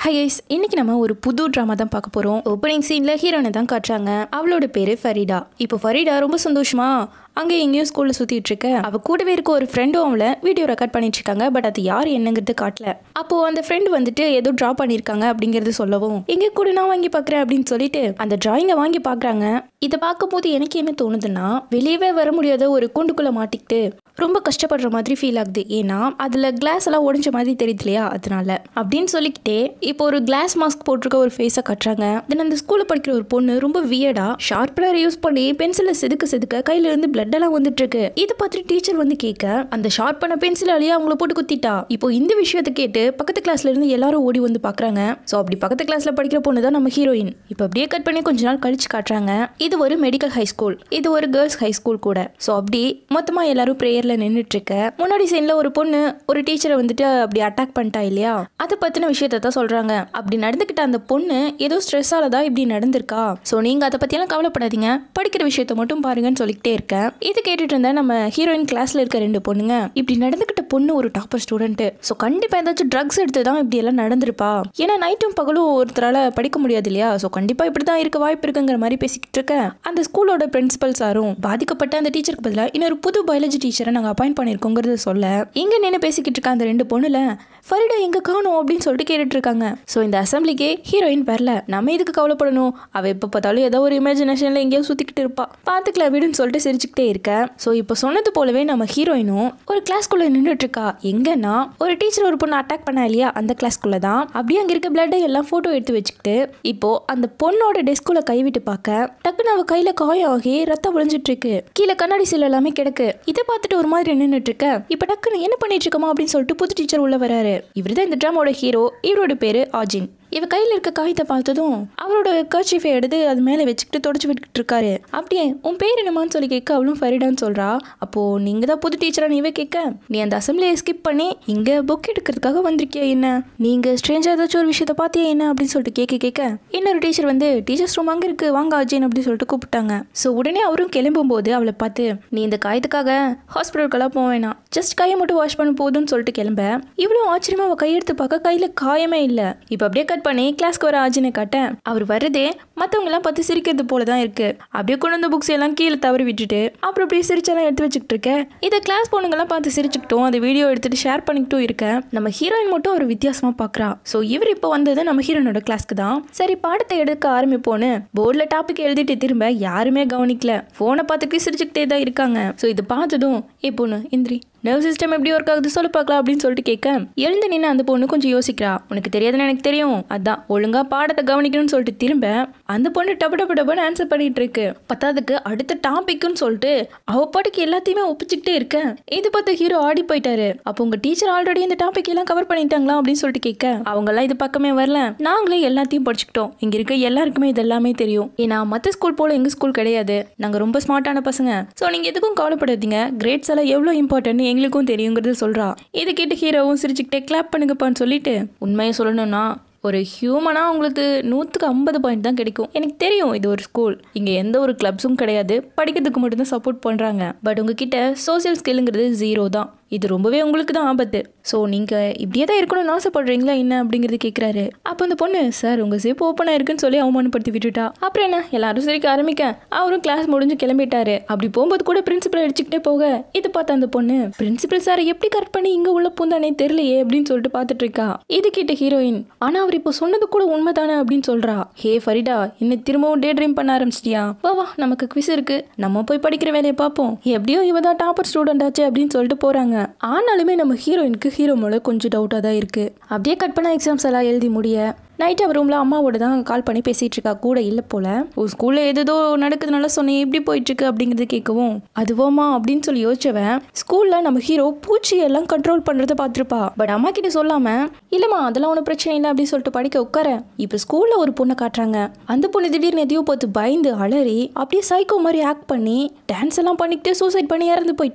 high ice இன்னைக்கு நம்ம ஒரு புது ட்ராமா தான் பார்க்க போகிறோம் ஓப்பனிங் சீனில் ஹீரோனை தான் காட்டுறாங்க அவளோட பேர் ஃபரீடா இப்போ ஃபரீடா ரொம்ப சந்தோஷமா அங்கே எங்கேயும் ஸ்கூலில் சுற்றிட்டு இருக்க அவ கூடவே இருக்க ஒரு ஃப்ரெண்டும் அவளை வீடியோ ரெக்கார்ட் பண்ணிட்டு இருக்காங்க பட் அது யார் என்னங்கிறது காட்டல அப்போ அந்த ஃப்ரெண்ட் வந்துட்டு ஏதோ ட்ரா பண்ணியிருக்காங்க அப்படிங்கிறது சொல்லவும் எங்கே கூட நான் வாங்கி பார்க்குறேன் அப்படின்னு சொல்லிட்டு அந்த டிராயிங்கை வாங்கி பார்க்குறாங்க இதை பார்க்கும்போது எனக்கு என்ன தோணுதுன்னா வெளியவே வர முடியாத ஒரு கூண்டுக்குள்ளே மாட்டிக்கிட்டு ரொம்ப கஷ்டப்படுற மாதிரி ஃபீல் ஆகுது ஏன்னா அதில் கிளாஸ் எல்லாம் உடைஞ்ச மாதிரி தெரியுது இல்லையா அதனால அப்படின்னு சொல்லிக்கிட்டே இப்போ ஒரு கிளாஸ் மாஸ்க் போட்டிருக்க ஒரு ஃபேஸை கட்டுறாங்க தென் அந்த ஸ்கூலில் படிக்கிற ஒரு பொண்ணு ரொம்ப வியடா ஷார்ப்னர் யூஸ் பண்ணி பென்சிலை செதுக்க செதுக்க கையில இருந்து பிளட் எல்லாம் வந்துட்டு இருக்கு இதை பார்த்துட்டு டீச்சர் வந்து கேட்க அந்த ஷார்ப் பண்ண பென்சிலாலேயே அவங்கள போட்டு குத்திட்டா இப்போ இந்த விஷயத்தை கேட்டு பக்கத்து கிளாஸ்ல இருந்து எல்லாரும் ஓடி வந்து பார்க்கறாங்க ஸோ அப்படி பக்கத்து கிளாஸ்ல படிக்கிற பொண்ணு தான் நம்ம ஹீரோயின் இப்போ அப்படியே கட் பண்ணி கொஞ்ச நாள் கழிச்சு காட்டுறாங்க இது ஒரு மெடிக்கல் ஹை ஸ்கூல் இது ஒரு கேர்ள்ஸ் ஹை ஸ்கூல் கூட ஸோ அப்படி மொத்தமா எல்லாரும் ப்ரேயர்ல நின்றுட்டு இருக்க முன்னாடி சைன்ல ஒரு பொண்ணு ஒரு டீச்சரை வந்துட்டு அப்படி அட்டாக் பண்ணிட்டா இல்லையா அதை பத்தின விஷயத்த தான் சொல்றாங்க அப்படி நடந்துக்கிட்ட அந்த பொண்ணு ஏதோ ஸ்ட்ரெஸ்ஸால தான் இப்படி நடந்திருக்கா ஸோ நீங்க அதை பத்தியெல்லாம் கவலைப்படாதீங்க படிக்கிற விஷயத்த மட்டும் பாருங்கன்னு சொல்லிக்கிட்டே இருக்கேன் இது கேட்டுட்டு இருந்த நம்ம ஹீரோயின் கிளாஸ்ல இருக்க ரெண்டு பொண்ணுங்க இப்படி நடந்துக்கிட்ட பொண்ணு ஒரு டாப்பர் ஸ்டூடெண்ட் ஸோ கண்டிப்பா ஏதாச்சும் ட்ரக்ஸ் எடுத்து தான் இப்படி எல்லாம் நடந்திருப்பா ஏன்னா நைட்டும் பகலும் ஒருத்தரால படிக்க முடியாது இல்லையா ஸோ கண்டிப்பா இப்படி தான் இருக்க வாய்ப்பு இருக்குங்கிற மாதிரி பேசிக்கிட்டு இருக்க அந்த ஸ்கூலோட பிரின்சிபல் சாரும் பாதிக்கப்பட்ட அந்த டீச்சருக்கு பதிலாக இன்னொரு புது பயாலஜி டீச்சரை நாங்கள் அப்பாயிண்ட் பண்ணியிருக்கோங்கிறத சொல்ல இங்க நின்று பேசிக்கிட்டு இருக்க அந்த ரெண்டு பொண்ணுல ஃபரிடா எங்க காணோம் அப்படின்னு சொல்லிட்டு கேட்டுட்டு இருக்காங்க ஸோ இந்த அசம்பிளிக்கே ஹீரோயின் வரல நம்ம இதுக்கு கவலைப்படணும் அவ எப்போ பார்த்தாலும் ஏதோ ஒரு இமேஜினேஷன்ல எங்கேயோ சுத்திக்கிட்டு இருப்பா பார்த்துக்கலாம் விடுன்னு சொல்லிட்டு சிரிச்சுக்கிட்டே இருக்க ஸோ இப்போ சொன்னது போலவே நம்ம ஹீரோயினும் ஒரு கிளாஸ்க்குள்ள நின்றுட்டு இருக்கா எங்கன்னா ஒரு டீச்சர் ஒரு பொண்ணு அட்டாக் பண்ணா இல்லையா அந்த கிளாஸ்க்குள்ள தான் அப்படியே அங்க இருக்க பிளட்டை எல்லாம் போட்டோ எடுத்து வச்சுக்கிட்டு இப்போ அந்த பொண்ணோட டெஸ்குள்ள கைவிட்டு பார்க்க டக்குன்னு அவ கையில காயம் ஆகி ரத்தம் விளைஞ்சிட்டு இருக்கு கீழே கண்ணாடி சீல் எல்லாமே கிடக்கு இதை பார்த்துட்டு ஒரு மாதிரி நின்றுட்டு இருக்க இப்போ டக்குன்னு என்ன பண்ணிட்டு இருக்கமா அப்படின்னு சொல்லிட்டு புது டீச்சர் உள்ள வராரு இவர் தான் இந்த ட்ராமோட ஹீரோ இவரோட பேரு ஆஜின் இவ கையில் இருக்க காயத்தை பார்த்ததும் அவரோட கர்ச்சீஃபை எடுத்து அது மேலே வச்சுக்கிட்டு தொடச்சி விட்டுக்கிட்டு இருக்காரு அப்படியே உன் பேர் என்னமான்னு சொல்லி கேட்க அவளும் ஃபரிடான்னு சொல்றா அப்போ நீங்க தான் புது டீச்சரா நீவே கேட்க நீ அந்த அசம்பிளியை ஸ்கிப் பண்ணி இங்க புக் எடுக்கிறதுக்காக வந்திருக்கியா என்ன நீங்க ஸ்ட்ரேஞ்சா ஏதாச்சும் ஒரு விஷயத்த பார்த்தியா என்ன அப்படின்னு சொல்லிட்டு கேட்க கேட்க இன்னொரு டீச்சர் வந்து டீச்சர்ஸ் ரூம் அங்கே இருக்கு வாங்க அஜயன் அப்படின்னு சொல்லிட்டு கூப்பிட்டாங்க ஸோ உடனே அவரும் கிளம்பும் போது அவளை பார்த்து நீ இந்த காயத்துக்காக ஹாஸ்பிட்டலுக்கெல்லாம் போக வேணாம் ஜஸ்ட் கையை மட்டும் வாஷ் பண்ண போதும்னு சொல்லிட்டு கிளம்ப இவ்வளோ ஆச்சரியமா அவள் கையெடுத்து பார்க்க கையில காயமே இல்லை இப்போ அப்படியே கட் பண்ணி கிளாஸ்க்கு வர ஆஜினை காட்ட அவர் வருதே மற்றவங்க எல்லாம் பார்த்து சிரிக்கிறது போல தான் இருக்கு அப்படியே கொண்டு வந்த புக்ஸ் எல்லாம் கீழே தவறி விட்டுட்டு அப்புறம் அப்படியே சிரிச்செல்லாம் எடுத்து வச்சுக்கிட்டு இருக்க இதை கிளாஸ் பொண்ணுங்கெல்லாம் பார்த்து சிரிச்சுக்கிட்டோம் அந்த வீடியோ எடுத்துட்டு ஷேர் பண்ணிக்கிட்டும் இருக்க நம்ம ஹீரோயின் மட்டும் ஒரு வித்தியாசமா பார்க்கறா ஸோ இவர் இப்போ வந்தது நம்ம ஹீரோனோட கிளாஸ்க்கு தான் சரி பாடத்தை எடுக்க ஆரம்பிப்போன்னு போர்டில் டாபிக் எழுதிட்டு திரும்ப யாருமே கவனிக்கல ஃபோனை பார்த்துட்டு சிரிச்சுக்கிட்டே தான் இருக்காங்க ஸோ இது பார்த்ததும் ஏ பொண்ணு இந்திரி நர்வ் சிஸ்டம் எப்படி ஒர்க் ஆகுது சொல்லு பார்க்கலாம் அப்படின்னு சொல்லிட்டு கேட்க எழுந்து நின்று அந்த பொண்ணு கொஞ்சம் யோசிக்கிறா உனக்கு தெரியாதுன்னு எனக்கு தெரியும் அதான் ஒழுங்கா பாடத்தை கவனிக்கணும்னு சொல்லிட்டு திரும்ப அந்த பொண்ணு டப்பு டப்பு டப்புன்னு ஆன்சர் பண்ணிட்டு இருக்கு பத்தாவதுக்கு அடுத்த டாபிக்னு சொல்லிட்டு அவ பாட்டுக்கு எல்லாத்தையுமே ஒப்பிச்சுக்கிட்டே இருக்க இது பார்த்து ஹீரோ ஆடி போயிட்டாரு அப்போ உங்க டீச்சர் ஆல்ரெடி இந்த டாபிக் எல்லாம் கவர் பண்ணிட்டாங்களா அப்படின்னு சொல்லிட்டு கேட்க அவங்க எல்லாம் இது பக்கமே வரல நாங்களே எல்லாத்தையும் படிச்சுக்கிட்டோம் இங்க இருக்க எல்லாருக்குமே இது எல்லாமே தெரியும் ஏன்னா மற்ற ஸ்கூல் போல எங்க ஸ்கூல் கிடையாது நாங்க ரொம்ப ஸ்மார்ட்டான பசங்க ஸோ நீங்க எதுக்கும் கவலைப்படாதீங்க கிரேட்ஸ் எல்லாம் எவ்வளோ இம்பார்ட்டன்ட் எங்களுக்கும் தெரியுங்கிறது சொல்றா இது கேட்டு ஹீரோவும் சிரிச்சுக்கிட்டே கிளாப் பண்ணுங்கப்பான்னு சொல்லிட்டு உண்மையை சொல்லணும்னா ஒரு ஹியூமனாக உங்களுக்கு நூற்றுக்கு ஐம்பது பாயிண்ட் தான் கிடைக்கும் எனக்கு தெரியும் இது ஒரு ஸ்கூல் இங்கே எந்த ஒரு கிளப்ஸும் கிடையாது படிக்கிறதுக்கு மட்டும்தான் சப்போர்ட் பண்ணுறாங்க பட் உங்ககிட்ட சோசியல் ஸ்கில்லுங்கிறது ஜீரோ தான் இது ரொம்பவே உங்களுக்கு தான் ஆபத்து ஸோ நீங்கள் இப்படியே தான் இருக்கணும்னு ஆசைப்படுறீங்களா என்ன அப்படிங்கிறது கேட்குறாரு அப்போ அந்த பொண்ணு சார் உங்கள் ஜிப் ஓப்பனாக இருக்குன்னு சொல்லி அவமானப்படுத்தி விட்டுட்டா அப்புறம் என்ன எல்லாரும் சிரிக்க ஆரம்பிக்க அவரும் கிளாஸ் முடிஞ்சு கிளம்பிட்டாரு அப்படி போகும்போது கூட பிரின்சிபல் அடிச்சுக்கிட்டே போக இது பார்த்த அந்த பொண்ணு பிரின்சிபல் சார் எப்படி கரெக்ட் பண்ணி இங்கே உள்ள பூந்தானே தெரியலையே அப்படின்னு சொல்லிட்டு பார்த்துட்டு இருக்கா இது கேட்ட ஹீரோயின் ஆனால் அவர் இப்போ சொன்னது கூட உண்மைதானே அப்படின்னு சொல்றா ஹே ஃபரிடா இன்னும் திரும்பவும் டே ட்ரீம் பண்ண ஆரம்பிச்சிட்டியா வா வா நமக்கு குவிஸ் இருக்கு நம்ம போய் படிக்கிற வேலையை பார்ப்போம் எப்படியோ இவ தான் டாப்பர் ஸ்டூடெண்ட் ஆச்சு அப்படின்னு சொல்லிட்டு போறாங்க ஆனாலுமே நம்ம ஹீரோயினுக்கு ஹீரோ மேல கொஞ்சம் டவுட்டாக தான் இருக்கு அப்படியே கட் பண்ண எக்ஸாம்ஸ் எல்லாம் எழுதி முடிய நைட் அவர் ரூமில் அம்மாவோட தான் கால் பண்ணி பேசிகிட்டு இருக்கா கூட இல்லை போல ஓ ஸ்கூலில் ஏதோ நடக்குதுனால சொன்னேன் எப்படி போயிட்டுருக்கு அப்படிங்கிறது கேட்கவும் அதுவோமா அப்படின்னு சொல்லி யோசிச்சவன் ஸ்கூலில் நம்ம ஹீரோ பூச்சியெல்லாம் கண்ட்ரோல் பண்ணுறதை பார்த்துருப்பா பட் அம்மா கிட்ட சொல்லாமல் இல்லைம்மா அதெல்லாம் ஒன்றும் பிரச்சனை இல்லை அப்படின்னு சொல்லிட்டு படிக்க உட்கார இப்போ ஸ்கூலில் ஒரு பொண்ணை காட்டுறாங்க அந்த பொண்ணு திடீர்னு எதையோ பார்த்து பயந்து அலறி அப்படியே சைக்கோ மாதிரி ஆக்ட் பண்ணி டான்ஸ் எல்லாம் பண்ணிக்கிட்டு சூசைட் பண்ணி இறந்து போயிட்டா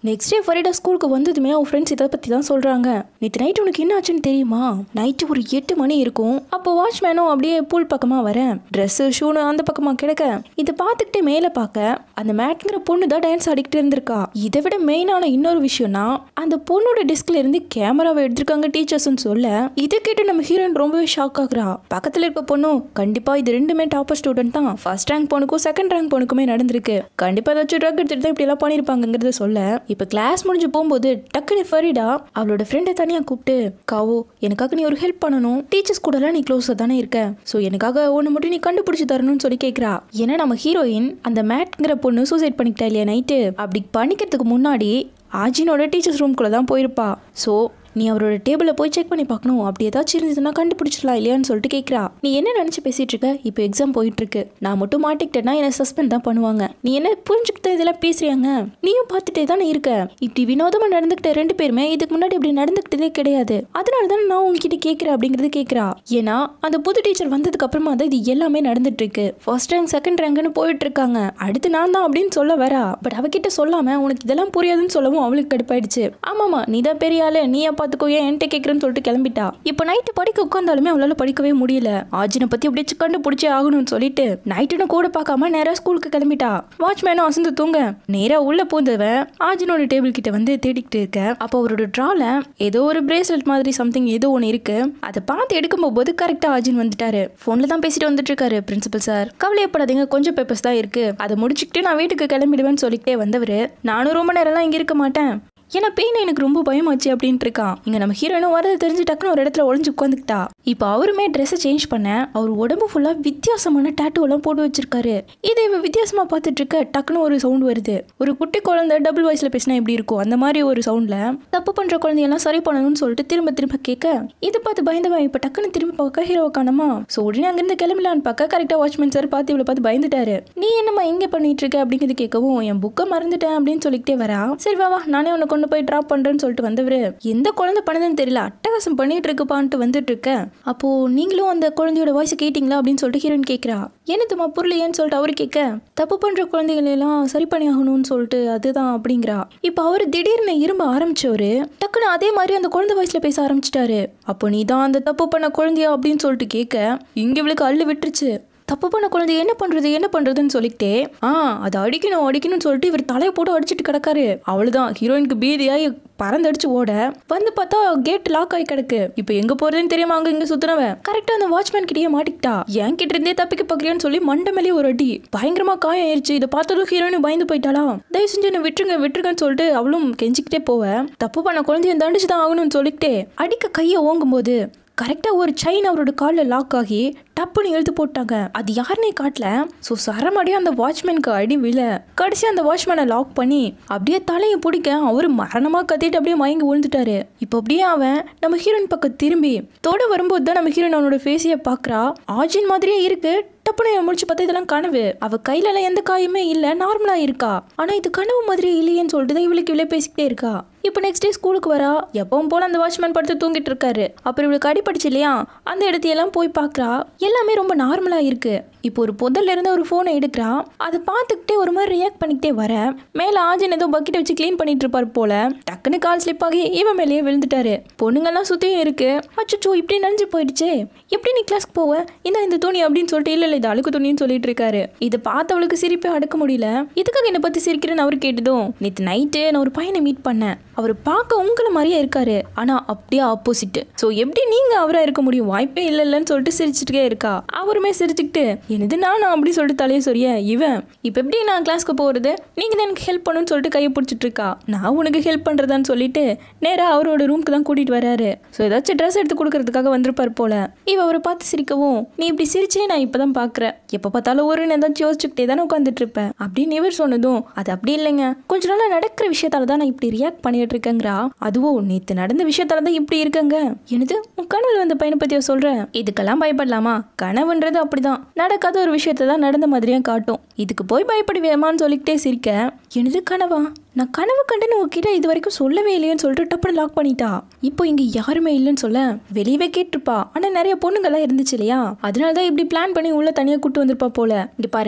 நெக்ஸ்ட் டே ஃபரிடா ஸ்கூலுக்கு வந்ததுமே அவன் ஃப்ரெண்ட்ஸ் இதை பற்றி தான் சொல்கிறாங்க நேற்று நைட் உனக்கு என்ன ஆச்சுன்னு தெரியுமா நைட்டு ஒரு எட்டு மணி இருக்கும் அப்போ வாட்ச்மேனும் அப்படியே பூல் பக்கமாக வரேன் ட்ரெஸ்ஸு ஷூனு அந்த பக்கமாக கிடக்க இதை பார்த்துக்கிட்டே மேலே பார்க்க அந்த மேட்ங்கிற பொண்ணு தான் டான்ஸ் ஆடிக்கிட்டு இருந்திருக்கா இதை விட மெயினான இன்னொரு விஷயம்னா அந்த பொண்ணோட டெஸ்க்ல இருந்து கேமராவை எடுத்திருக்காங்க டீச்சர்ஸ்னு சொல்ல இதை கேட்டு நம்ம ஹீரோயின் ரொம்பவே ஷாக் ஆகுறா பக்கத்தில் இருக்க பொண்ணும் கண்டிப்பாக இது ரெண்டுமே டாப்பர் ஸ்டூடெண்ட் தான் ஃபர்ஸ்ட் ரேங்க் பொண்ணுக்கும் செகண்ட் ரேங்க் பொண்ணுக்குமே நடந்திருக்கு கண்டிப்பாக ஏதாச்சும் ட்ரக் எடுத்துட்டு தான் இப்படி எல்லாம் பண்ணியிருப்பாங்கிறத சொல்ல இப்போ கிளாஸ் முடிஞ்சு போகும்போது டக்குனு ஃபரிடா அவளோட ஃப்ரெண்டை தனியாக கூப்பிட்டு காவோ எனக்காக நீ ஒரு ஹெல்ப் பண்ணணும் டீச்சர்ஸ் கூடலாம் நீ க்ளோஸாக தானே இருக்க ஸோ எனக்காக ஒன்று மட்டும் நீ கண்டுபிடிச்சி தரணும்னு சொல்லி கேட்குறா ஏன்னா நம்ம ஹீரோயின் அந்த மேட்ங்கிற பொண்ணு சூசைட் பண்ணிக்கிட்டா இல்லையா நைட்டு அப்படி பண்ணிக்கிறதுக்கு முன்னாடி ஆஜினோட டீச்சர்ஸ் ரூம்குள்ளே தான் போயிருப்பா ஸோ நீ அவரோட டேபிளை போய் செக் பண்ணி பார்க்கணும் அப்படி ஏதாச்சும் இருந்ததுன்னா கண்டுபிடிச்சிடலாம் இல்லையான்னு சொல்லிட்டு கேட்குறா நீ என்ன நினச்சி பேசிட்டு இருக்க இப்போ எக்ஸாம் போயிட்டு இருக்கு நான் மட்டும் மாட்டிக்கிட்டேன்னா என்னை சஸ்பெண்ட் தான் பண்ணுவாங்க நீ என்ன புரிஞ்சுக்கிட்டு இதெல்லாம் பேசுறியாங்க நீயும் பார்த்துட்டே தானே இருக்க இப்படி வினோதமாக நடந்துக்கிட்ட ரெண்டு பேருமே இதுக்கு முன்னாடி இப்படி நடந்துக்கிட்டதே கிடையாது அதனால தானே நான் உங்ககிட்ட கேட்குறேன் அப்படிங்கிறது கேட்குறா ஏன்னா அந்த புது டீச்சர் வந்ததுக்கு அப்புறமா தான் இது எல்லாமே நடந்துட்டு இருக்கு ஃபர்ஸ்ட் ரேங்க் செகண்ட் ரேங்க்னு போயிட்டு இருக்காங்க அடுத்து நான் தான் அப்படின்னு சொல்ல வரா பட் அவகிட்ட சொல்லாம உனக்கு இதெல்லாம் புரியாதுன்னு சொல்லவும் அவளுக்கு கடுப்பாயிடுச்சு ஆமாமா நீ தான் பெரிய ஆளு நீ பார்த்துக்கோ ஏன் என்கிட்ட கேட்குறேன்னு சொல்லிட்டு கிளம்பிட்டா இப்போ நைட்டு படிக்க உட்காந்தாலுமே அவளால படிக்கவே முடியல ஆஜினை பத்தி அப்படியே கண்டுபிடிச்சே ஆகணும்னு சொல்லிட்டு நைட்டுன்னு கூட பார்க்காம நேரா ஸ்கூலுக்கு கிளம்பிட்டா வாட்ச்மேனும் அசந்து தூங்க நேரா உள்ள பூந்தவன் ஆஜினோட டேபிள் கிட்ட வந்து தேடிக்கிட்டு இருக்க அப்போ அவரோட ட்ரால ஏதோ ஒரு பிரேஸ்லெட் மாதிரி சம்திங் ஏதோ ஒன்று இருக்கு அதை பார்த்து எடுக்கும் போது கரெக்டா ஆஜின் வந்துட்டாரு போன்ல தான் பேசிட்டு வந்துட்டு இருக்காரு பிரின்சிபல் சார் கவலையப்படாதீங்க கொஞ்சம் பேப்பர்ஸ் தான் இருக்கு அதை முடிச்சுக்கிட்டு நான் வீட்டுக்கு கிளம்பிடுவேன்னு சொல்லிக்கிட்டே வந்தவர் நானும் ரொம்ப நேரம்லாம் இங்க இருக்க மாட்டேன் ஏன்னா பெயின் எனக்கு ரொம்ப பயமாச்சு அப்படின்ட்டு இருக்கான் இங்க நம்ம ஹீரோயினும் வரது தெரிஞ்சு டக்குன்னு ஒரு இடத்துல ஒளிஞ்சு உட்காந்துக்கிட்டா இப்போ அவருமே ட்ரெஸ்ஸை சேஞ்ச் பண்ண அவர் உடம்பு ஃபுல்லா வித்தியாசமான டேட்டூ எல்லாம் போட்டு வச்சிருக்காரு இதை இவ வித்தியாசமா பார்த்துட்டு இருக்க டக்குன்னு ஒரு சவுண்ட் வருது ஒரு குட்டி குழந்தை டபுள் வாய்ஸ்ல பேசினா எப்படி இருக்கும் அந்த மாதிரி ஒரு சவுண்ட்ல தப்பு பண்ற குழந்தையெல்லாம் சரி பண்ணணும்னு சொல்லிட்டு திரும்ப திரும்ப கேட்க இதை பார்த்து பயந்தவன் இப்போ டக்குன்னு திரும்ப பார்க்க ஹீரோவை காணமா ஸோ உடனே அங்கிருந்து கிளம்பலான்னு பார்க்க கரெக்டாக வாட்ச்மேன் சார் பார்த்து இவளை பார்த்து பயந்துட்டாரு நீ என்னம்மா இங்கே பண்ணிட்டு இருக்க அப்படிங்கிறது கேட்கவும் என் புக்கை மறந்துட்டேன் அப்படின்னு சொல்லிக்கிட்டே வரா சரி வா வா நானே உன்னை கொண்டு போய் ட்ராப் பண்றேன்னு சொல்லிட்டு வந்தவரு எந்த குழந்தை பண்ணதுன்னு தெரியல அட்டகாசம் பண்ணிட்டு இருக்குப்பான்ட்டு வந்துட்டு இருக்க அப்போ நீங்களும் அந்த குழந்தையோட வாய்ஸ் கேட்டிங்களா அப்படின்னு சொல்லிட்டு ஹீரோயின் கேட்குறா என்னதுமா புரியலையேன்னு சொல்லிட்டு அவரு கேட்க தப்பு பண்ற குழந்தைகளை எல்லாம் சரி பண்ணி ஆகணும்னு சொல்லிட்டு அதுதான் அப்படிங்கிறா இப்போ அவரு திடீர்னு இரும்ப ஆரம்பிச்சவரு டக்குன்னு அதே மாதிரி அந்த குழந்தை வயசுல பேச ஆரம்பிச்சிட்டாரு அப்போ நீ தான் அந்த தப்பு பண்ண குழந்தையா அப்படின்னு சொல்லிட்டு கேட்க இங்க இவளுக்கு அள்ளு விட்டுருச்சு தப்பு பண்ண குழந்தை என்ன பண்றது என்ன பண்றதுன்னு சொல்லிக்கிட்டே ஆ அதை அடிக்கணும் அடிக்கணும்னு சொல்லிட்டு இவர் தலையை போட்டு அடிச்சிட்டு கிடக்காரு அவ்வளவுதான் ஹீரோயினுக்கு பீதியாகி பறந்தடிச்சு ஓட வந்து பார்த்தா கேட் லாக் ஆகி கிடக்கு இப்போ எங்க போறதுன்னு தெரியாம அங்க இங்க சுத்துனவன் கரெக்டா அந்த வாட்ச்மேன் கிட்டயே மாட்டிக்கிட்டா என் கிட்ட இருந்தே தப்பிக்க பாக்குறியான்னு சொல்லி மண்டை மேலேயே ஒரு அடி பயங்கரமா காயம் ஆயிருச்சு இதை பார்த்ததும் ஹீரோயின் பயந்து போயிட்டாளா தயவு செஞ்சு என்ன விட்டுருங்க விட்டுருங்கன்னு சொல்லிட்டு அவளும் கெஞ்சிக்கிட்டே போவ தப்பு பண்ண குழந்தைய தண்டிச்சு தான் ஆகணும்னு சொல்லிக்கிட்டே அடிக்க கையை ஓங்கும்போது கரெக்டாக ஒரு செயின் அவரோட காலில் லாக் ஆகி டப்புன்னு இழுத்து போட்டாங்க அது யாருன்னே காட்டல ஸோ சரமடியும் அந்த வாட்ச்மேனுக்கு அடி விழ கடைசி அந்த வாட்ச்மேனை லாக் பண்ணி அப்படியே தலையை பிடிக்க அவர் மரணமாக கத்திட்டு அப்படியே மயங்கி விழுந்துட்டாரு இப்போ அப்படியே அவன் நம்ம ஹீரோயின் பக்கம் திரும்பி தொட வரும்போது தான் நம்ம ஹீரோயின் அவனோட ஃபேஸையை பார்க்குறா ஆஜின் மாதிரியே இருக்கு டப்புன்னு முடிச்சு பார்த்தா இதெல்லாம் கனவு அவ கையில எல்லாம் எந்த காயுமே இல்ல நார்மலா இருக்கா ஆனா இது கனவு மாதிரி இல்லையேன்னு சொல்லிட்டு தான் இவளுக்கு இவளே பேசிக்கிட்டே இருக்கா இப்போ நெக்ஸ்ட் டே ஸ்கூலுக்கு வரா எப்பவும் போல அந்த வாட்ச்மேன் படுத்து தூங்கிட்டு இருக்காரு அப்புறம் இவளுக்கு அடிபடிச்சு இல்லையா அந்த இடத்தையெல்லாம் போய் பார்க்கறா எல்லாமே ரொம்ப நார்மலா இருக்கு இப்போ ஒரு புதல்ல இருந்து ஒரு ஃபோனை எடுக்கிறா அதை பார்த்துக்கிட்டே ஒரு மாதிரி ரியாக்ட் பண்ணிக்கிட்டே வர மேலே ஆஜின் ஏதோ பக்கெட் வச்சு க்ளீன் பண்ணிட்டு இருப்பார் போல டக்குன்னு கால் ஸ்லிப் ஆகி இவன் மேலேயே விழுந்துட்டாரு பொண்ணுங்கெல்லாம் சுத்தியும் இருக்கு அச்சோ இப்படி நனைஞ்சு போயிடுச்சே எப்படி நீ கிளாஸ்க்கு போவ இந்த இந்த துணி அப்படின்னு சொல்லிட்டு இல்ல இல்ல இது அழுக்கு துணின்னு சொல்லிட்டு இருக்காரு இதை பார்த்தவளுக்கு சிரிப்பே அடக்க முடியல இதுக்காக என்னை பத்தி சிரிக்கிறேன்னு அவரு கேட்டதும் நேற்று நைட்டு நான் ஒரு பையனை மீட் பண்ணேன் அவர் பார்க்க உங்களை மாதிரியே இருக்காரு ஆனா அப்படியே ஆப்போசிட் ஸோ எப்படி நீங்க அவரா இருக்க முடியும் வாய்ப்பே இல்லை இல்லைன்னு சொல்லிட்டு சிரிச்சுட்டே இருக்கா அவருமே சிரிச்சுக்கிட்டு என்னது நானா அப்படி சொல்லிட்டு தலையை சொரிய இவன் இப்போ எப்படி நான் கிளாஸ்க்கு போறது நீங்க தான் எனக்கு ஹெல்ப் பண்ணுன்னு சொல்லிட்டு கையை பிடிச்சிட்டு இருக்கா நான் உனக்கு ஹெல்ப் பண்றதான்னு சொல்லிட்டு நேரா அவரோட ரூம்க்கு தான் கூட்டிட்டு வராரு ஸோ ஏதாச்சும் ட்ரெஸ் எடுத்து கொடுக்கறதுக்காக வந்திருப்பார் போல இவ அவரை பார்த்து சிரிக்கவும் நீ இப்படி சிரிச்சே நான் இப்பதான் பாக்குறேன் எப்ப பார்த்தாலும் ஒரு ஏதாச்சும் யோசிச்சுக்கிட்டே தானே உட்காந்துட்டு இருப்பேன் அப்படின்னு இவர் சொன்னதும் அது அப்படி இல்லைங்க கொஞ்ச நாளா நடக்கிற விஷயத்தால தான் நான் இப்படி ரியாக்ட் பண்ணிட்டு இருக்கேங்கிறா அதுவும் நேத்து நடந்த விஷயத்தால தான் இப்படி இருக்கங்க எனது உன் கனவுல வந்த பையனை பத்தியா சொல்றேன் இதுக்கெல்லாம் பயப்படலாமா கனவுன்றது அப்படிதான் நடக்காத ஒரு விஷயத்தை தான் நடந்த மாதிரியே காட்டும் இதுக்கு போய் பயப்படுவேமான்னு சொல்லிக்கிட்டே சிரிக்க எனது கனவா நான் கனவு கண்டுன்னு உங்ககிட்ட இது வரைக்கும் சொல்லவே இல்லையேன்னு சொல்லிட்டு டப்புனு லாக் பண்ணிட்டா இப்போ இங்க யாருமே இல்லைன்னு சொல்ல வெளியவே கேட்டிருப்பா ஆனா நிறைய பொண்ணுங்கெல்லாம் இருந்துச்சு இல்லையா அதனால தான் இப்படி பிளான் பண்ணி உள்ள தனியா கூட்டு வந்திருப்பா போல இங்க பாருங்க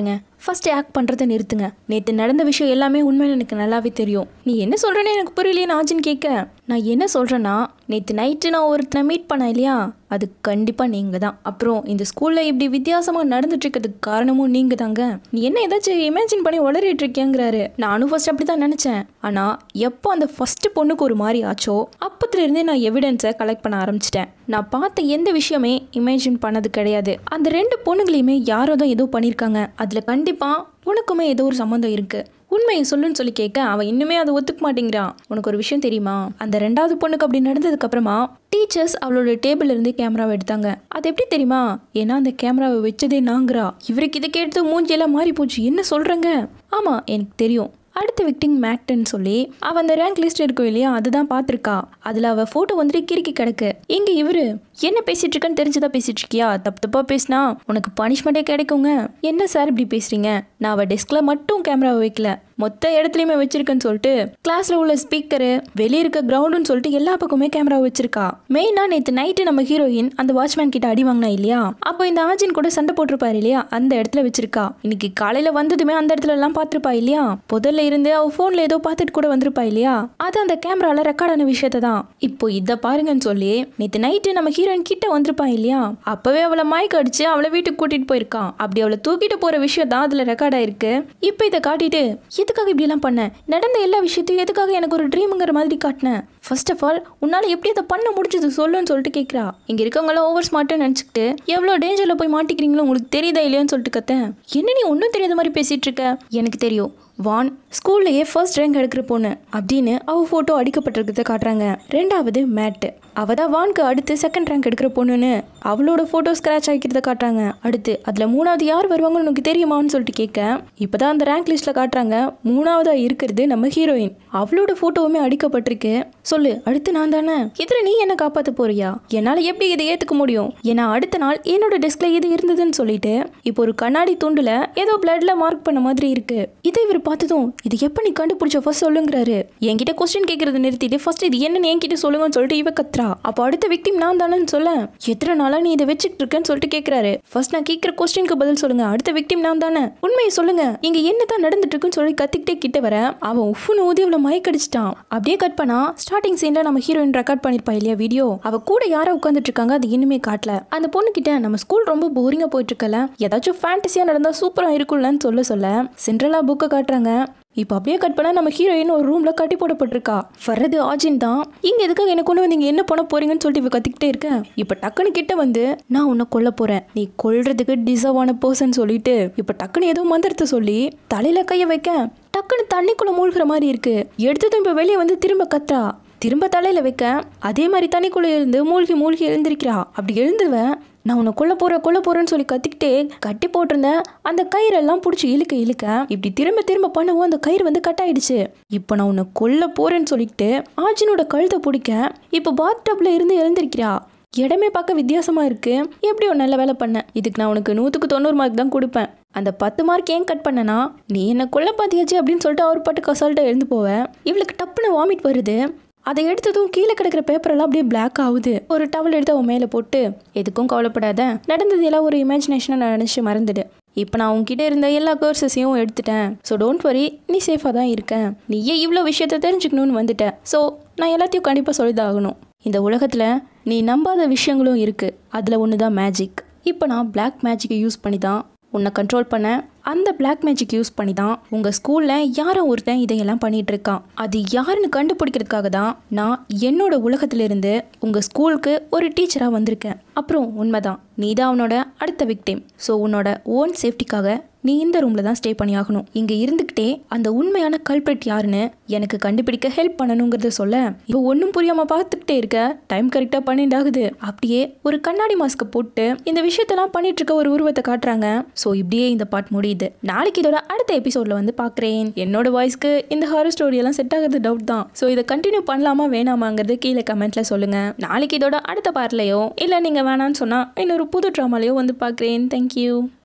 ஃபர்ஸ்ட் ஆக்ட் பண்ணுறதை நிறுத்துங்க நேற்று நடந்த விஷயம் எல்லாமே உண்மைன்னு எனக்கு நல்லாவே தெரியும் நீ என்ன சொல்கிறேன்னு எனக்கு புரியலையே ஆஜின்னு கேட்க நான் என்ன சொல்கிறேன்னா நேற்று நைட்டு நான் ஒருத்தனை மீட் பண்ணேன் இல்லையா அது கண்டிப்பாக நீங்கள் தான் அப்புறம் இந்த ஸ்கூலில் இப்படி வித்தியாசமாக நடந்துட்டு இருக்கிறதுக்கு காரணமும் நீங்கள் தாங்க நீ என்ன ஏதாச்சும் இமேஜின் பண்ணி உளறிட்டு இருக்கியாங்கிறாரு நானும் ஃபர்ஸ்ட் அப்படி தான் நினச்சேன் ஆனால் எப்போ அந்த ஃபர்ஸ்ட் பொண்ணுக்கு ஒரு மாதிரி ஆச்சோ அப்பத்துலேருந்தே நான் எவிடன்ஸை கலெக்ட் பண்ண ஆரம்பிச்சிட்டேன் நான் பார்த்த எந்த விஷயமே இமேஜின் பண்ணது கிடையாது அந்த ரெண்டு பொண்ணுங்களையுமே யாரோ தான் ஏதோ பண்ணியிருக்காங்க அதில் கண்டிப்பாக உனக்குமே ஏதோ ஒரு சம்மந்தம் இருக்குது உண்மையை சொல்லுன்னு சொல்லி கேட்க அவன் இன்னுமே அதை ஒத்துக்க மாட்டேங்கிறான் உனக்கு ஒரு விஷயம் தெரியுமா அந்த ரெண்டாவது பொண்ணுக்கு அப்படி நடந்ததுக்கு அப்புறமா டீச்சர்ஸ் அவளோட டேபிள் இருந்து கேமராவை எடுத்தாங்க அது எப்படி தெரியுமா ஏன்னா அந்த கேமராவை வச்சதே நாங்கிறா இவருக்கு இதை கேட்டு மூஞ்சியெல்லாம் மாறி போச்சு என்ன சொல்றேங்க ஆமா எனக்கு தெரியும் அடுத்த விக்டிங் மேக்டன்னு சொல்லி அவள் அந்த ரேங்க் லிஸ்ட் இருக்கும் இல்லையா அதுதான் பார்த்துருக்கா அதில் அவள் ஃபோட்டோ வந்துட்டு கிறுக்கி கிடக்கு இங்கே இவரு என்ன பேசிட்டு இருக்கன்னு தெரிஞ்சுதான் பேசிட்டு இருக்கியா தப்பு தப்பாக பேசினா உனக்கு பனிஷ்மெண்ட்டே கிடைக்குங்க என்ன சார் இப்படி பேசுறீங்க நான் அவள் டெஸ்கில் மட்டும் கேமராவை வைக்கல மொத்த இடத்துலையுமே வச்சிருக்கேன்னு சொல்லிட்டு கிளாஸ்ல உள்ள ஸ்பீக்கரு வெளியே இருக்க கிரவுண்டுன்னு சொல்லிட்டு எல்லா பக்கமே கேமரா வச்சிருக்கா மெயினா நேற்று நைட்டு நம்ம ஹீரோயின் அந்த வாட்ச்மேன் கிட்ட அடி வாங்கினா இல்லையா அப்போ இந்த ஆஜின் கூட சண்டை போட்டிருப்பாரு இல்லையா அந்த இடத்துல வச்சிருக்கா இன்னைக்கு காலையில வந்ததுமே அந்த இடத்துல எல்லாம் பார்த்திருப்பா இல்லையா முதல்ல இருந்து அவ போன்ல ஏதோ பார்த்துட்டு கூட வந்திருப்பா இல்லையா அது அந்த கேமரால ரெக்கார்ட் ஆன விஷயத்தை தான் இப்போ இதை பாருங்கன்னு சொல்லி நேற்று நைட்டு நம்ம ஹீரோயின் கிட்ட வந்திருப்பான் இல்லையா அப்பவே அவளை மயக்க அடிச்சு அவளை வீட்டுக்கு கூட்டிட்டு போயிருக்கான் அப்படி அவளை தூக்கிட்டு போற விஷயம் தான் அதுல ரெக்கார்ட் ஆயிருக்கு இப்போ இதை காட்டிட்டு எதுக்காக இப்படியெல்லாம் பண்ண நடந்த எல்லா விஷயத்தையும் எதுக்காக எனக்கு ஒரு ட்ரீமுங்கிற மாதிரி காட்டினேன் ஃபர்ஸ்ட் ஆஃப் ஆல் உன்னால் எப்படி அதை பண்ண முடிஞ்சது சொல்லுன்னு சொல்லிட்டு கேட்குறா இங்கே இருக்கவங்களாம் ஓவர் ஸ்மார்ட்டுன்னு நினச்சிக்கிட்டு எவ்வளோ டேஞ்சரில் போய் மாட்டிக்கிறீங்களோ உங்களுக்கு தெரியுதா இல்லையோன்னு சொல்லிட்டு கத்தேன் என்ன நீ ஒன்றும் தெரியாத மாதிரி பேசிகிட்டு இருக்க எனக்கு தெரியும் வான் ஸ்கூல்லையே ஃபர்ஸ்ட் ரேங்க் எடுக்கிற பொண்ணு அப்படின்னு அவ ஃபோட்டோ அடிக்கப்பட்டிருக்கிறத காட்டுறாங்க ரெண்டாவது மேட்டு அவ தான் வான்க்கு அடுத்து செகண்ட் ரேங்க் எடுக்கிற பொண்ணுன்னு அவளோட ஃபோட்டோ ஸ்க்ராட்ச் ஆகிக்கிறத காட்டுறாங்க அடுத்து அதில் மூணாவது யார் வருவாங்கன்னு உனக்கு தெரியுமான்னு சொல்லிட்டு கேட்க இப்போதான் அந்த ரேங்க் லிஸ்ட்டில் காட்டுறாங்க மூணாவதாக இருக்கிறது நம்ம ஹீரோயின் அவளோட ஃபோட்டோவுமே அடிக்கப்பட்டிருக்கு சொல்லு அடுத்து நான் தானே இதில் நீ என்ன காப்பாற்ற போறியா என்னால் எப்படி இதை ஏற்றுக்க முடியும் ஏன்னா அடுத்த நாள் என்னோட டெஸ்க்ல இது இருந்ததுன்னு சொல்லிட்டு இப்போ ஒரு கண்ணாடி துண்டுல ஏதோ பிளட்ல மார்க் பண்ண மாதிரி இருக்கு இதை இவர் பார்த்ததும் இது எப்போ நீ கண்டுபிடிச்ச ஃபர்ஸ்ட் சொல்லுங்கிறாரு என்கிட்ட கொஸ்டின் கேட்கறத நிறுத்திட்டு ஃபர்ஸ்ட் இது என்னன்னு என்கிட்ட சொல்லுங்கன்னு சொல்லிட்டு இவ கத்துறா அப்போ அடுத்த விக்டிம் நான் தானேன்னு சொல்ல எத்தனை நாளா நீ இதை வச்சுட்டு இருக்கேன்னு சொல்லிட்டு கேட்கறாரு ஃபர்ஸ்ட் நான் கேட்குற கொஸ்டினுக்கு பதில் சொல்லுங்க அடுத்த விக்டிம் நான் தானே உண்மையை சொல்லுங்க இங்க என்ன தான் நடந்துட்டு இருக்குன்னு சொல்லி கத்திக்கிட்டே கிட்ட வர அவன் உஃப்னு ஊதி அவளை மயக்கடிச்சிட்டான் அப்படியே கட் பண்ணா ஸ்டார்டிங் சீன்ல நம்ம ஹீரோயின் ரெக்கார்ட் பண்ணிருப்பா இல்லையா வீடியோ அவ கூட யாரோ உட்காந்துட்டு இருக்காங்க அது இன்னுமே காட்டல அந்த பொண்ணு கிட்ட நம்ம ஸ்கூல் ரொம்ப போரிங்கா போயிட்டு இருக்கல ஏதாச்சும் ஃபேண்டசியா நடந்தா சூப்பரா இருக்கும்லன்னு சொல்ல சொல்ல சென்ட்ரலா புக்கை காட்டுறாங்க இப்போ அப்படியே கட் பண்ணா நம்ம ஹீரோயின் ஒரு ரூம்ல கட்டி போடப்பட்டிருக்கா வர்றது ஆஜின் தான் இங்க எதுக்காக என்ன கொண்டு வந்து இங்க என்ன பண்ண போறீங்கன்னு சொல்லிட்டு இவ கத்திக்கிட்டே இருக்க இப்போ டக்குன்னு கிட்ட வந்து நான் உன்னை கொல்ல போறேன் நீ கொல்றதுக்கு டிசர்வ் ஆன பர்சன் சொல்லிட்டு இப்போ டக்குன்னு ஏதோ மந்திரத்தை சொல்லி தலையில கைய வைக்க டக்குன்னு தண்ணிக்குள்ள மூழ்கிற மாதிரி இருக்கு எடுத்ததும் இப்போ வெளியே வந்து திரும்ப கத்துறா திரும்ப தலையில வைக்க அதே மாதிரி தண்ணிக்குள்ள இருந்து மூழ்கி மூழ்கி எழுந்திருக்கிறா அப்படி எழுந்துருவேன் நான் உன்னை கொல்ல போற கொல்ல போறேன்னு சொல்லி கத்திக்கிட்டே கட்டி போட்டிருந்தேன் அந்த கயிறெல்லாம் பிடிச்சி இழுக்க இழுக்க இப்படி திரும்ப திரும்ப பண்ணவும் அந்த கயிறு வந்து கட் ஆயிடுச்சு இப்போ நான் உன்னை கொல்ல போறேன்னு சொல்லிட்டு ஆஜினோட கழுத்தை பிடிக்க இப்போ பாத் டப்ல இருந்து எழுந்திருக்கிறா இடமே பார்க்க வித்தியாசமா இருக்கு எப்படி ஒரு நல்ல வேலை பண்ண இதுக்கு நான் உனக்கு நூற்றுக்கு தொண்ணூறு மார்க் தான் கொடுப்பேன் அந்த பத்து மார்க் ஏன் கட் பண்ணனா நீ என்ன கொல்ல பாத்தியாச்சு அப்படின்னு சொல்லிட்டு அவர் பாட்டு கசால்ட்டாக எழுந்து போவேன் இவளுக்கு டப்புன்னு வாமிட் வருது அதை எடுத்ததும் கீழே கிடக்கிற பேப்பரெல்லாம் அப்படியே பிளாக் ஆகுது ஒரு டவல் எடுத்து அவன் மேலே போட்டு எதுக்கும் கவலைப்படாத நடந்தது எல்லாம் ஒரு இமேஜினேஷனாக நான் நினச்சி மறந்துடு இப்போ நான் உன்கிட்ட இருந்த எல்லா கோர்சஸையும் எடுத்துட்டேன் ஸோ டோன்ட் வரி நீ சேஃபாக தான் இருக்கேன் நீயே இவ்வளோ விஷயத்த தெரிஞ்சுக்கணும்னு வந்துட்ட ஸோ நான் எல்லாத்தையும் கண்டிப்பாக சொல்லிதாகணும் இந்த உலகத்தில் நீ நம்பாத விஷயங்களும் இருக்குது அதில் ஒன்று தான் மேஜிக் இப்போ நான் பிளாக் மேஜிக்கை யூஸ் பண்ணி தான் உன்னை கண்ட்ரோல் பண்ண அந்த பிளாக் மேஜிக் யூஸ் பண்ணி தான் உங்கள் ஸ்கூலில் யாரோ ஒருத்தன் இதையெல்லாம் பண்ணிட்டு இருக்கான் அது யாருன்னு கண்டுபிடிக்கிறதுக்காக தான் நான் என்னோட உலகத்திலிருந்து உங்கள் ஸ்கூலுக்கு ஒரு டீச்சராக வந்திருக்கேன் அப்புறம் உண்மைதான் நீ தான் அவனோட அடுத்த விக்டிம் ஸோ உன்னோட ஓன் சேஃப்டிக்காக நீ இந்த ரூமில் தான் ஸ்டே பண்ணி ஆகணும் இங்கே இருந்துக்கிட்டே அந்த உண்மையான கல்பிரட் யாருன்னு எனக்கு கண்டுபிடிக்க ஹெல்ப் பண்ணணுங்கிறத சொல்ல இப்போ ஒன்றும் புரியாமல் பார்த்துக்கிட்டே இருக்க டைம் கரெக்டாக பன்னெண்டு ஆகுது அப்படியே ஒரு கண்ணாடி மாஸ்க்கை போட்டு இந்த விஷயத்தெல்லாம் பண்ணிட்டு இருக்க ஒரு உருவத்தை காட்டுறாங்க ஸோ இப்படியே இந்த பாட் முடியுது நாளைக்கு இதோட அடுத்த எபிசோட்ல வந்து பார்க்குறேன் என்னோட வாய்ஸ்க்கு இந்த ஹாரர் ஸ்டோரி எல்லாம் செட் ஆகிறது டவுட் தான் ஸோ இதை கண்டினியூ பண்ணலாமா வேணாமாங்கிறது கீழே கமெண்ட்ல சொல்லுங்க நாளைக்கு இதோட அடுத்த பார்ட்லையோ இல்லை நீங்கள் வேணான்னு சொன்னால் இன்னொரு புது ட்ராமாலையோ வந்து பார்க்குறேன் தேங்க்யூ